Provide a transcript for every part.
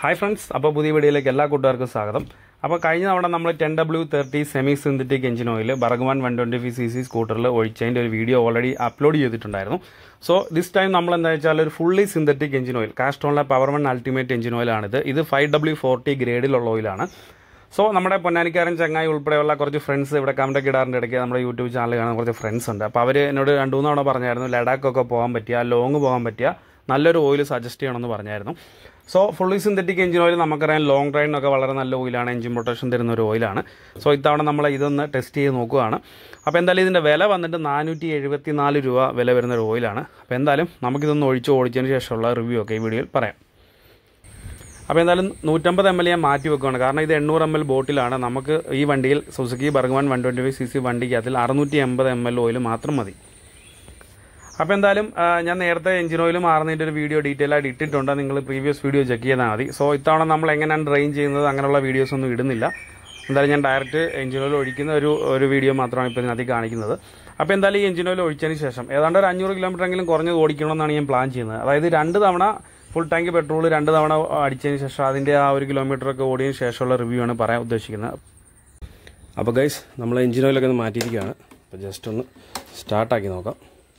hi friends അപ്പോൾ പുതിയ വീഡിയോയിലേക്ക് എല്ലാ കൂട്ടുകാർക്കും സ്വാഗതം അപ്പോൾ കഴിഞ്ഞ തവണ നമ്മൾ ten W thirty semi synthetic engine oil Burgman one twenty five C C സ്കൂട്ടറിൽ ഒഴിച്ചതിൻ്റെ ഒരു വീഡിയോ ഓൾറെഡി അപ്ലോഡ് ചെയ്തിട്ടുണ്ടായിരുന്നു സോ ദിസ് ടൈം നമ്മൾ എന്താ വെച്ചാൽ ഒരു ഫുള്ളി സിന്തറ്റിക് എഞ്ചിൻ ഓയിൽ കാസ്ട്രോണിലെ പവർ വൺ അൾട്ടിമേറ്റ് എഞ്ചിൻ ഓയിലാണിത് ഇത് ഫൈവ് ഡബ്ല്യു ഫോർട്ടി ഗ്രേഡിലുള്ള ഓയിലാണ് സോ നമ്മുടെ പൊന്നാനിക്കാരൻ ചങ്ങായി ഉൾപ്പെടെയുള്ള കുറച്ച് ഫ്രണ്ട്സ് ഇവിടെ കമൻ്റൊക്കെ ഇടാറിൻ്റെ ഇടയ്ക്ക് നമ്മുടെ യൂട്യൂബ് ചാനൽ കാണുന്ന കുറച്ച് ഫ്രണ്ട്സ് ഉണ്ട് അപ്പോൾ അവർ എന്നോട് രണ്ട് മൂന്ന് തവണ പറഞ്ഞായിരുന്നു ലഡാക്കൊക്കെ പോകാൻ പറ്റിയ ലോങ് പോകാൻ പറ്റിയ നല്ലൊരു ഓയിൽ സജസ്റ്റ് ചെയ്യണമെന്ന് പറഞ്ഞായിരുന്നു so fully synthetic engine oil നമുക്കറിയാം ലോങ് റൈഡിനൊക്കെ വളരെ നല്ല ഓയിലാണ് എഞ്ചിൻ പ്രൊട്ടക്ഷൻ തരുന്ന ഒരു ഓയിലാണ് സോ ഇത്തവണ നമ്മൾ ഇതൊന്ന് ടെസ്റ്റ് ചെയ്ത് നോക്കുകയാണ് അപ്പോൾ എന്തായാലും ഇതിൻ്റെ വില വന്നിട്ട് നാനൂറ്റി എഴുപത്തി നാല് രൂപ വില വരുന്ന ഒരു ഓയിലാണ് അപ്പോൾ എന്തായാലും നമുക്കിതൊന്ന് ഒഴിച്ച് ഓടിച്ചതിന് ശേഷമുള്ള റിവ്യൂ ഒക്കെ ഈ വീഡിയോയിൽ പറയാം അപ്പോൾ എന്തായാലും നൂറ്റമ്പത് എം എൽ ഞാൻ മാറ്റി വെക്കുകയാണ് കാരണം ഇത് എണ്ണൂറ് എം എൽ ബോട്ടിലാണ് നമുക്ക് ഈ വണ്ടിയിൽ Suzuki Burgman one twenty five C C വണ്ടിക്കകത്തിൽ അറുന്നൂറ്റി എൺപത് എം എൽ ഓയിൽ മാത്രം മതി അപ്പോൾ എന്തായാലും ആ, ഞാൻ നേരത്തെ എഞ്ചിൻ ഓയിൽ മാറുന്നതിൻ്റെ ഒരു വീഡിയോ ഡീറ്റെയിൽ ആയിട്ട് ഇട്ടിട്ടുണ്ട് നിങ്ങൾ പ്രീവിയസ് വീഡിയോ ചെക്ക് ചെയ്താൽ മതി സോ ഇത്തവണ നമ്മൾ എങ്ങനെയാണ് ഡ്രെയിൻ ചെയ്യുന്നത് അങ്ങനെയുള്ള വീഡിയോസ് ഒന്നും ഇടുന്നില്ല എന്തായാലും ഞാൻ ഡയറക്റ്റ് എഞ്ചിൻ ഓയിൽ ഒഴിക്കുന്ന ഒരു ഒരു വീഡിയോ മാത്രമാണ് ഇപ്പോൾ ഇതിനകത്ത് കാണിക്കുന്നത് അപ്പോൾ എന്തായാലും ഈ എഞ്ചിൻ ഓയിൽ ഒഴിച്ചതിന് ശേഷം ഏതാണ്ട് ഒരു അഞ്ഞൂറ് കിലോമീറ്റർ എങ്കിലും കുറഞ്ഞത് ഓടിക്കണമെന്നാണ് ഞാൻ പ്ലാൻ ചെയ്യുന്നത് അതായത് രണ്ട് തവണ ഫുൾ ടാങ്ക് പെട്രോൾ രണ്ട് തവണ അടിച്ചതിന് ശേഷം അതിൻ്റെ ആ ഒരു കിലോമീറ്റർ ഒക്കെ ഓടിയതിന് ശേഷമുള്ള റിവ്യൂ ആണ് പറയാൻ ഉദ്ദേശിക്കുന്നത് അപ്പോൾ ഗൈസ് നമ്മൾ എഞ്ചിൻ ഓയിലൊക്കെ ഒന്ന് മാറ്റിയിരിക്കുകയാണ് അപ്പോൾ ജസ്റ്റ് ഒന്ന് സ്റ്റാർട്ടാക്കി നോക്കാം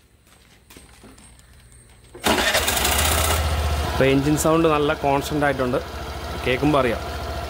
ഇപ്പോൾ എൻജിൻ സൗണ്ട് നല്ല കോൺസ്റ്റൻ്റ് ആയിട്ടുണ്ട് കേൾക്കുമ്പോൾ അറിയാം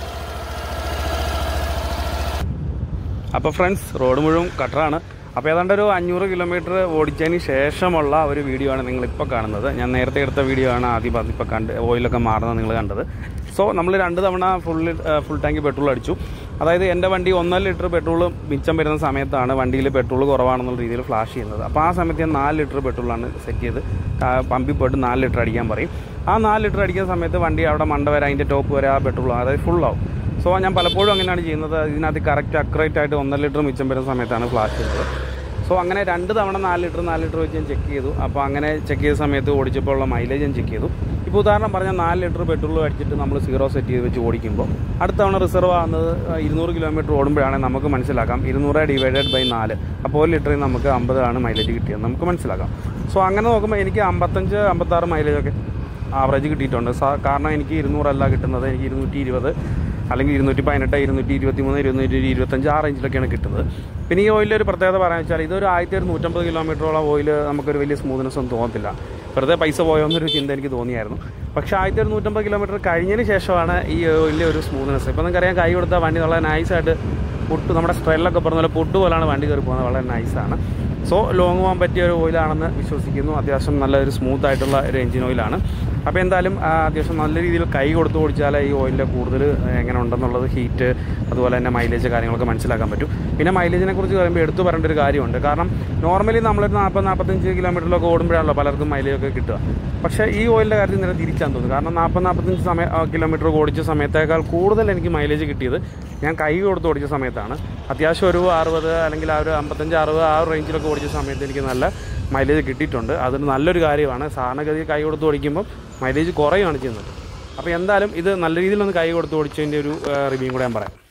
അപ്പോൾ ഫ്രണ്ട്സ് റോഡ് മുഴുവൻ കട്ടറാണ് അപ്പോൾ ഏതാണ്ട് ഒരു അഞ്ഞൂറ് കിലോമീറ്റർ ഓടിച്ചതിന് ശേഷമുള്ള ഒരു വീഡിയോ ആണ് നിങ്ങളിപ്പോൾ കാണുന്നത് ഞാൻ നേരത്തെ എടുത്ത വീഡിയോ ആണ് ആദ്യം അതിപ്പോൾ കണ്ട് ഓയിലൊക്കെ മാറുന്നത് നിങ്ങൾ കണ്ടത് സോ നമ്മൾ രണ്ട് തവണ ഫുൾ ഫുൾ ടാങ്ക് പെട്രോൾ അടിച്ചു അതായത് എൻ്റെ വണ്ടി ഒന്നര ലിറ്റർ പെട്രോൾ മിച്ചം വരുന്ന സമയത്താണ് വണ്ടിയിൽ പെട്രോൾ കുറവാണെന്നുള്ള രീതിയിൽ ഫ്ലാഷ് ചെയ്യുന്നത് അപ്പോൾ ആ സമയത്ത് ഞാൻ നാല് ലിറ്റർ പെട്രോളാണ് സെറ്റ് ചെയ്ത് കാ- പമ്പിൽ പോയിട്ട് നാല് ലിറ്റർ അടിക്കാൻ പറയും ആ നാല് ലിറ്റർ അടിക്കുന്ന സമയത്ത് വണ്ടി അവിടെ മണ്ട വരെ അതിൻ്റെ ടോപ്പ് വരെ ആ പെട്രോൾ അതായത് ഫുൾ ആവും സോ ഞാൻ പലപ്പോഴും അങ്ങനെയാണ് ചെയ്യുന്നത് ഇതിനകത്ത് കറക്റ്റ് അക്യുറേറ്റ് ആയിട്ട് ഒന്നര ലിറ്റർ മിച്ചം വരുന്ന സമയത്താണ് ഫ്ലാഷ് ചെയ്യുന്നത് സോ അങ്ങനെ രണ്ട് തവണ നാല് ലിറ്റർ നാല് ലിറ്റർ വെച്ച് ഞാൻ ചെക്ക് ചെയ്തു അപ്പോൾ അങ്ങനെ ചെക്ക് ചെയ്ത സമയത്ത് ഓടിച്ചപ്പോൾ ഉള്ള മൈലേജ് ഞാൻ ചെക്ക് ചെയ്തു ഇപ്പോൾ ഉദാഹരണം പറഞ്ഞാൽ നാല് ലിറ്റർ പെട്രോൾ അടിച്ചിട്ട് നമ്മൾ സീറോ സെറ്റ് ചെയ്ത് വെച്ച് ഓടിക്കുമ്പോൾ അടുത്ത തവണ റിസർവ് ആകുന്നത് ഇരുന്നൂറ് കിലോമീറ്റർ ഓടുമ്പോഴാണ് നമുക്ക് മനസ്സിലാക്കാം ഇരുന്നൂറ് ഡിവൈഡഡ് ബൈ നാല് അപ്പോൾ ഒരു ലിറ്ററിൽ നമുക്ക് അമ്പതാണ് മൈലേജ് കിട്ടിയത് നമുക്ക് മനസ്സിലാക്കാം സോ അങ്ങനെ നോക്കുമ്പോൾ എനിക്ക് അമ്പത്തഞ്ച് അമ്പത്താറ് മൈലേജൊക്കെ ആവറേജ് കിട്ടിയിട്ടുണ്ട് സാ- കാരണം എനിക്ക് ഇരുന്നൂറല്ല കിട്ടുന്നത് എനിക്ക് ഇരുന്നൂറ്റി ഇരുപത് അല്ലെങ്കിൽ ഇരുന്നൂറ്റി പതിനെട്ട് ഇരുന്നൂറ്റി ഇരുപത്തി മൂന്ന് ഇരുന്നൂറ്റി ഇരുപത്തഞ്ച് ആ റേഞ്ചിലൊക്കെയാണ് കിട്ടുന്നത് പിന്നെ ഈ ഓയിലിൽ ഒരു പ്രത്യേകത പറയാന്ന് വെച്ചാൽ ഇതൊരു ആയിരത്തി ഒരു നൂറ്റമ്പത് കിലോമീറ്ററോളം ഓയിൽ നമുക്കൊരു വലിയ സ്മൂത്ത്നെസ് ഒന്നും തോന്നത്തില്ല വെറുതെ പൈസ പോയോന്നൊരു ചിന്ത എനിക്ക് തോന്നിയായിരുന്നു പക്ഷേ ആയിരത്തി ഒരു നൂറ്റമ്പത് കിലോമീറ്റർ കഴിഞ്ഞതിന് ശേഷമാണ് ഈ ഓയിലിൻ്റെ ഒരു സ്മൂത്ത്നെസ് ഇപ്പം നിങ്ങൾക്കറിയാം കൈ കൊടുത്താൽ വണ്ടി വളരെ നൈസായിട്ട് പുട്ട് നമ്മുടെ സ്ട്രെല്ലൊക്കെ പറഞ്ഞ പോലെ പുട്ട് പോലാണ് വണ്ടി കയറി പോകുന്നത് വളരെ നൈസാണ് സോ ലോങ് പോകാൻ പറ്റിയ ഒരു ഓയിലാണെന്ന് വിശ്വസിക്കുന്നു അത്യാവശ്യം നല്ലൊരു സ്മൂത്ത് ആയിട്ടുള്ള ഒരു എഞ്ചിൻ ഓയിലാണ് അപ്പോൾ എന്തായാലും ആ, അത്യാവശ്യം നല്ല രീതിയിൽ കൈ കൊടുത്ത് ഓടിച്ചാലേ ഈ ഓയിലിൻ്റെ കൂടുതൽ എങ്ങനെ ഉണ്ടെന്നുള്ളത് ഹീറ്റ് അതുപോലെ തന്നെ മൈലേജ് കാര്യങ്ങളൊക്കെ മനസ്സിലാക്കാൻ പറ്റും പിന്നെ മൈലേജിനെ കുറിച്ച് പറയുമ്പോൾ എടുത്തു പറയേണ്ട ഒരു കാര്യമുണ്ട് കാരണം നോർമലി നമ്മളൊരു നാൽപ്പത് നാൽപ്പത്തഞ്ച് കിലോമീറ്ററിലൊക്കെ ഓടുമ്പോഴാണല്ലോ പലർക്കും മൈലേജ് ഒക്കെ കിട്ടുക പക്ഷേ ഈ ഓയിലിൻ്റെ കാര്യത്തിൽ നേരെ തിരിച്ചാന്ന് തോന്നുന്നു കാരണം നാൽപ്പത് നാൽപ്പത്തഞ്ച് സമയ കിലോമീറ്റർ ഓടിച്ച സമയത്തേക്കാൾ കൂടുതൽ എനിക്ക് മൈലേജ് കിട്ടിയത് ഞാൻ കൈ കൊടുത്ത് ഓടിച്ച സമയത്താണ് അത്യാവശ്യം ഒരു അറുപത് അല്ലെങ്കിൽ ആ ഒരു അമ്പത്തഞ്ച് അറുപത് ആ ഒരു റേഞ്ചിലൊക്കെ ഓടിച്ച സമയത്ത് എനിക്ക് നല്ല മൈലേജ് കിട്ടിയിട്ടുണ്ട് അതൊരു നല്ലൊരു കാര്യമാണ് സാധാരണഗതി കൈ കൊടുത്ത് ഓടിക്കുമ്പോൾ മൈലേജ് കുറയുകയാണ് ചെയ്യുന്നത് അപ്പോൾ എന്തായാലും ഇത് നല്ല രീതിയിലൊന്ന് കൈ കൊടുത്ത് ഓടിച്ചതിൻ്റെ ഒരു റിവ്യൂ കൂടെ ഞാൻ പറയാം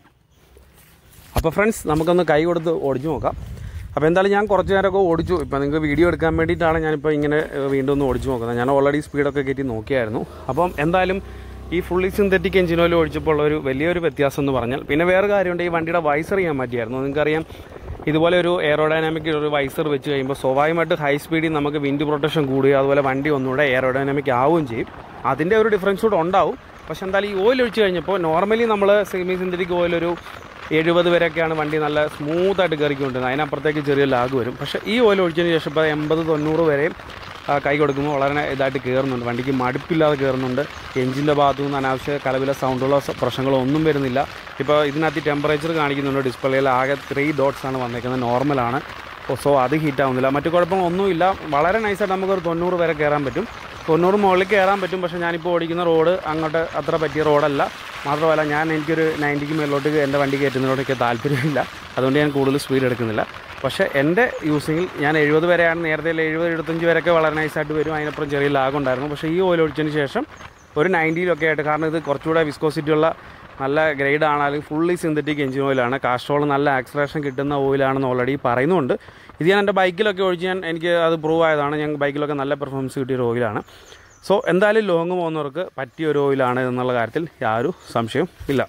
അപ്പോൾ ഫ്രണ്ട്സ് നമുക്കൊന്ന് കൈ കൊടുത്ത് ഓടിച്ചു നോക്കാം അപ്പോൾ എന്തായാലും ഞാൻ കുറച്ച് നേരമൊക്കെ ഓടിച്ചു ഇപ്പോൾ നിങ്ങൾക്ക് വീഡിയോ എടുക്കാൻ വേണ്ടിയിട്ടാണ് ഞാനിപ്പോൾ ഇങ്ങനെ ഏഹ്, വീണ്ടും ഒന്ന് ഓടിച്ചു നോക്കുന്നത് ഞാൻ ഓൾറെഡി സ്പീഡൊക്കെ കയറ്റി നോക്കിയായിരുന്നു അപ്പം എന്തായാലും ഈ ഫുള്ളി സിന്തറ്റിക് എഞ്ചിൻ ഓയിൽ ഒഴിച്ചപ്പോൾ ഉള്ള ഒരു വലിയൊരു വ്യത്യാസം എന്ന് പറഞ്ഞാൽ പിന്നെ വേറെ കാര്യമുണ്ട് ഈ വണ്ടിയുടെ വൈസർ ചെയ്യാൻ മാറ്റിയായിരുന്നു നിങ്ങൾക്കറിയാം ഇതുപോലെ ഒരു എയറോഡൈനാമിക് ഒരു വൈസർ വെച്ച് കഴിയുമ്പോൾ സ്വാഭാവികമായിട്ട് ഹൈ സ്പീഡിൽ നമുക്ക് വിൻഡ് പ്രൊട്ടക്ഷൻ കൂടുകയും അതുപോലെ വണ്ടി ഒന്നുകൂടെ എയറോഡൈനാമിക് ആവുകയും ചെയ്യും അതിൻ്റെ ഒരു ഡിഫറൻസ് കൂടെ ഉണ്ടാവും പക്ഷെ എന്തായാലും ഈ ഓയിൽ ഒഴിച്ച് കഴിഞ്ഞപ്പോൾ നോർമലി നമ്മൾ സെമി സിന്തറ്റിക് ഓയിൽ ഒരു എഴുപത് വരെയൊക്കെയാണ് വണ്ടി നല്ല സ്മൂത്ത് ആയിട്ട് കയറിക്കൊണ്ടിരുന്നത് അതിനപ്പുറത്തേക്ക് ചെറിയ ലാഗ് വരും പക്ഷേ ഈ ഓയിൽ ഒഴിച്ചതിന് ശേഷം ഇപ്പോൾ എൺപത് തൊണ്ണൂറ് വരെയും ആ, കൈ കൊടുക്കുമ്പോൾ വളരെ ഇതായിട്ട് കയറുന്നുണ്ട് വണ്ടിക്ക് മടുപ്പില്ലാതെ കയറുന്നുണ്ട് എഞ്ചിൻ്റെ ഭാഗത്തു നിന്ന് അനാവശ്യ കലവില സൗണ്ടുകളോ സ- പ്രശ്നങ്ങളോ ഒന്നും വരുന്നില്ല ഇപ്പോൾ ഇതിനകത്ത് ടെമ്പറേച്ചർ കാണിക്കുന്നുണ്ട് ഡിസ്പ്ലേയിൽ ആകെ ത്രീ ഡോട്ട്സ് ആണ് വന്നേക്കുന്നത് നോർമലാണ് സോ അത് ഹീറ്റ് ആവുന്നില്ല മറ്റു കുഴപ്പങ്ങളൊന്നുമില്ല വളരെ നൈസായിട്ട് നമുക്കൊരു തൊണ്ണൂറ് വരെ കയറാൻ പറ്റും തൊണ്ണൂറ് മുകളിൽ കയറാൻ പറ്റും പക്ഷേ ഞാനിപ്പോൾ ഓടിക്കുന്ന റോഡ് അങ്ങോട്ട് അത്ര പറ്റിയ റോഡല്ല മാത്രമല്ല ഞാൻ എനിക്കൊരു നയൻറ്റിക്ക് മേലോട്ട് എൻ്റെ വണ്ടി കയറ്റുന്നതിനോട് എനിക്ക് താല്പര്യമില്ല അതുകൊണ്ട് ഞാൻ കൂടുതൽ സ്പീഡ് എടുക്കുന്നില്ല പക്ഷേ എൻ്റെ യൂസിങ്ങിൽ ഞാൻ എഴുപത് വരെയാണ് നേരത്തെ എഴുപത് എഴുപത്തഞ്ച് വരെയൊക്കെ വളരെ നൈസായിട്ട് വരും അതിനപ്പുറം ചെറിയ ലാഗ് ഉണ്ടായിരുന്നു പക്ഷേ ഈ ഓയിൽ ഒഴിച്ചതിന് ശേഷം ഒരു നയൻറ്റിയിലൊക്കെ ആയിട്ട് കാരണം ഇത് കുറച്ചുകൂടെ വിസ്കോസിറ്റി ഉള്ള നല്ല ഗ്രേഡ് ആണ് അല്ലെങ്കിൽ ഫുള്ളി സിന്തറ്റിക് എഞ്ചിൻ ഓയിലാണ് കാസ്ട്രോൾ നല്ല ആക്സലേഷൻ കിട്ടുന്ന ഓയിലാണെന്ന് ഓൾറെഡി പറയുന്നുണ്ട് ഇത് ഞാൻ എൻ്റെ ബൈക്കിലൊക്കെ ഒഴിച്ച് ഞാൻ എനിക്ക് അത് പ്രൂവ് ആയതാണ് ഞാൻ ബൈക്കിലൊക്കെ നല്ല പെർഫോമൻസ് കിട്ടിയ ഒരു ഓയിലാണ് സോ എന്തായാലും ലോങ് പോകുന്നവർക്ക് പറ്റിയ ഒരു ഓയിലാണ് എന്നുള്ള കാര്യത്തിൽ യാതൊരു സംശയവും ഇല്ല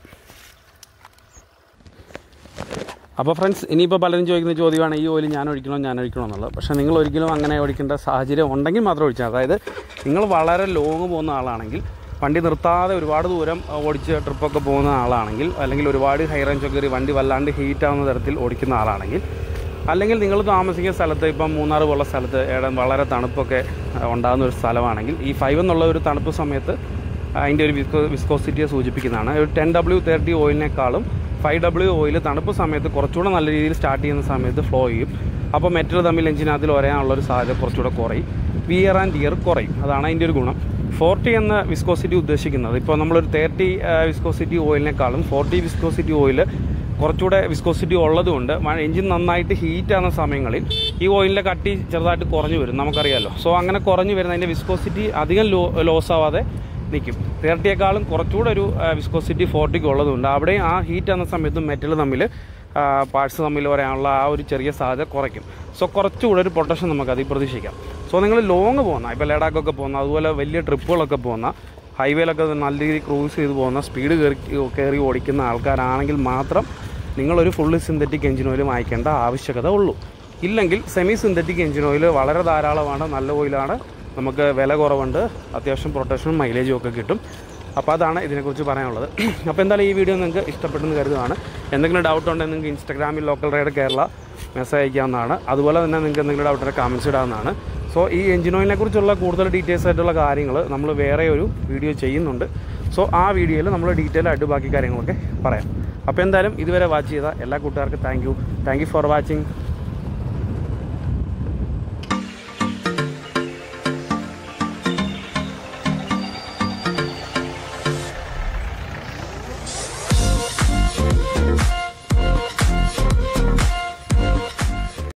അപ്പോൾ ഫ്രണ്ട്സ് ഇനിയിപ്പോൾ പലരും ചോദിക്കുന്ന ചോദ്യമാണ് ഈ ഓയിൽ ഞാൻ ഒഴിക്കണോ ഞാൻ ഒഴിക്കണോ എന്നുള്ളത് പക്ഷേ നിങ്ങൾ ഒരിക്കലും അങ്ങനെ ഒഴിക്കേണ്ട സാഹചര്യം ഉണ്ടെങ്കിൽ മാത്രം ഒഴിച്ചാൽ അതായത് നിങ്ങൾ വളരെ ലോങ് പോകുന്ന ആളാണെങ്കിൽ വണ്ടി നിർത്താതെ ഒരുപാട് ദൂരം ഓടിച്ച് ട്രിപ്പൊക്കെ പോകുന്ന ആളാണെങ്കിൽ അല്ലെങ്കിൽ ഒരുപാട് ഹൈ റേഞ്ചൊക്കെ കയറി വണ്ടി വല്ലാണ്ട് ഹീറ്റ് ആവുന്ന തരത്തിൽ ഓടിക്കുന്ന ആളാണെങ്കിൽ അല്ലെങ്കിൽ നിങ്ങൾ താമസിക്കുന്ന സ്ഥലത്ത് ഇപ്പം മൂന്നാർ പോലുള്ള സ്ഥലത്ത് ഏടെ വളരെ തണുപ്പൊക്കെ ആ, ഉണ്ടാകുന്ന ഒരു സ്ഥലമാണെങ്കിൽ ഈ ഫൈവ് എന്നുള്ള ഒരു തണുപ്പ് സമയത്ത് അതിൻ്റെ ഒരു വിസ്കോ വിസ്കോസിറ്റിയെ സൂചിപ്പിക്കുന്നതാണ് ഒരു ടെൻ ഡബ്ല്യു തേർട്ടി ഓയിലിനേക്കാളും ഫൈവ് ഡബ്ല്യു ഓയിൽ തണുപ്പ് സമയത്ത് കുറച്ചുകൂടെ നല്ല രീതിയിൽ സ്റ്റാർട്ട് ചെയ്യുന്ന സമയത്ത് ഫ്ലോ ചെയ്യും അപ്പോൾ മെറ്റൽ തമ്മിൽ എഞ്ചിനകത്തിൽ ഒരയാനുള്ള ഒരു സാധ്യത കുറച്ചുകൂടെ കുറയും വിയർ ആൻഡ് ഇയർ കുറയും അതാണ് അതിൻ്റെ ഒരു ഗുണം ഫോർട്ടി എന്ന വിസ്കോസിറ്റി ഉദ്ദേശിക്കുന്നത് ഇപ്പോൾ നമ്മളൊരു തേർട്ടി വിസ്കോസിറ്റി ഓയിലിനേക്കാളും ഫോർട്ടി വിസ്കോസിറ്റി ഓയിൽ കുറച്ചുകൂടെ വിസ്കോസിറ്റി ഉള്ളതുകൊണ്ട് എഞ്ചിൻ നന്നായിട്ട് ഹീറ്റ് ആകുന്ന സമയങ്ങളിൽ ഈ ഓയിലിൻ്റെ കട്ടി ചെറുതായിട്ട് കുറഞ്ഞു വരും നമുക്കറിയാമല്ലോ സോ അങ്ങനെ കുറഞ്ഞു വരുന്ന അതിൻ്റെ വിസ്കോസിറ്റി അധികം ലോ ലോസ് ആവാതെ നിൽക്കും തേർട്ടിയേക്കാളും കുറച്ചുകൂടെ ഒരു വിസ്കോസിറ്റി ഫോർട്ടിക്ക് ഉള്ളതുകൊണ്ട് അവിടെ ആ ഹീറ്റ് ആകുന്ന സമയത്ത് മെറ്റൽ തമ്മിൽ പാർട്സ് തമ്മിൽ വരാനുള്ള ആ ഒരു ചെറിയ സാധ്യത കുറയ്ക്കും സോ കുറച്ചുകൂടെ ഒരു പ്രൊട്ടക്ഷൻ നമുക്ക് അതിൽ പ്രതീക്ഷിക്കാം സോ നിങ്ങൾ ലോങ് പോകുന്ന ഇപ്പോൾ ലഡാക്കൊക്കെ പോകുന്ന അതുപോലെ വലിയ ട്രിപ്പുകളൊക്കെ പോകുന്ന ഹൈവേയിലൊക്കെ നല്ല രീതിയിൽ ക്രൂസ് ചെയ്ത് പോകുന്ന സ്പീഡ് കയറി കയറി ഓടിക്കുന്ന ആൾക്കാരാണെങ്കിൽ മാത്രം നിങ്ങളൊരു ഫുള്ള് സിന്തറ്റിക് എഞ്ചിൻ ഓയിൽ വാങ്ങിക്കേണ്ട ആവശ്യകത ഉള്ളൂ ഇല്ലെങ്കിൽ സെമി സിന്തറ്റിക് എഞ്ചിൻ ഓയിൽ വളരെ ധാരാളമാണ് നല്ല ഓയിലാണ് നമുക്ക് വില കുറവുണ്ട് അത്യാവശ്യം പ്രൊട്ടക്ഷനും മൈലേജും ഒക്കെ കിട്ടും അപ്പോൾ അതാണ് ഇതിനെക്കുറിച്ച് പറയാനുള്ളത് അപ്പോൾ എന്തായാലും ഈ വീഡിയോ നിങ്ങൾക്ക് ഇഷ്ടപ്പെട്ടെന്ന് കരുതുകയാണ് എന്തെങ്കിലും ഡൗട്ട് ഉണ്ടെങ്കിൽ നിങ്ങൾക്ക് ഇൻസ്റ്റാഗ്രാമിൽ ലോക്കൽ റൈഡ് കേരള മെസ്സേജ് അയക്കാവുന്നതാണ് അതുപോലെ തന്നെ നിങ്ങൾക്ക് എന്തെങ്കിലും ഡൗട്ട് ഉണ്ടെങ്കിൽ കമൻസ് ഇടാവുന്നതാണ് സോ ഈ എഞ്ചിൻ ഓയിലിനെ കുറിച്ചുള്ള കൂടുതൽ ഡീറ്റെയിൽസ് ആയിട്ടുള്ള കാര്യങ്ങൾ നമ്മൾ വേറെ ഒരു വീഡിയോ ചെയ്യുന്നുണ്ട് സോ ആ വീഡിയോയിൽ നമ്മൾ ഡീറ്റെയിൽ ആയിട്ട് ബാക്കി കാര്യങ്ങളൊക്കെ പറയാം അപ്പോൾ എന്തായാലും ഇതുവരെ വാച്ച് ചെയ്ത എല്ലാ കൂട്ടുകാർക്കും thank you thank you for watching